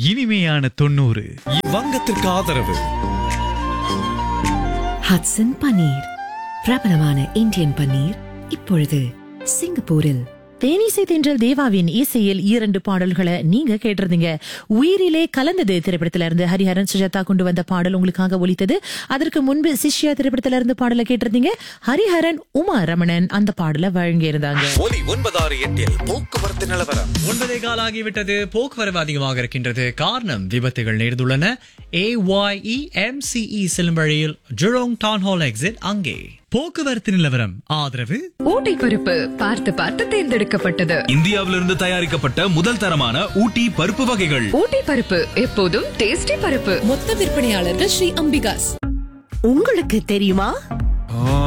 இனிமையான தொண்ணூறு வங்கத்திற்கு ஆதரவு ஹட்சன் பன்னீர் பிரபலமான இந்தியன் பன்னீர் இப்பொழுது சிங்கப்பூரில் தேனிசை தென்றல் தேவாவின் இசையில் இரண்டு பாடல்களை நீங்க கேட்டிருந்தீங்க உயிரிலே கலந்தது திரைப்படத்தில இருந்து ஹரிஹரன் சுஜாதா கொண்டு வந்த பாடல் உங்களுக்காக ஒலித்தது அதற்கு முன்பு சிஷ்யா திரைப்படத்தில இருந்து பாடலை கேட்டிருந்தீங்க ஹரிஹரன் உமா ரமணன் அந்த பாடலை வழங்கி இருந்தாங்க ஒலி ஒன்பதாறு எட்டில் போக்குவரத்து நிலவரம் ஒன்பதே கால் ஆகிவிட்டது போக்குவரவு அதிகமாக இருக்கின்றது காரணம் விபத்துகள் நேர்ந்துள்ளன ஏஒய்இ எம்சிஇ செல்லும் வழியில் ஜுரோங் டவுன் ஹால் எக்ஸிட் அங்கே போக்குவரத்து நிலவரம் ஆதரவு ஊட்டி பருப்பு பார்த்து பார்த்து தேர்ந்தெடுக்கப்பட்டது இந்தியாவிலிருந்து தயாரிக்கப்பட்ட முதல் தரமான ஊட்டி பருப்பு வகைகள் ஊட்டி பருப்பு எப்போதும் டேஸ்டி பருப்பு மொத்த விற்பனையாளர்கள் ஸ்ரீ அம்பிகாஸ் உங்களுக்கு தெரியுமா ஆ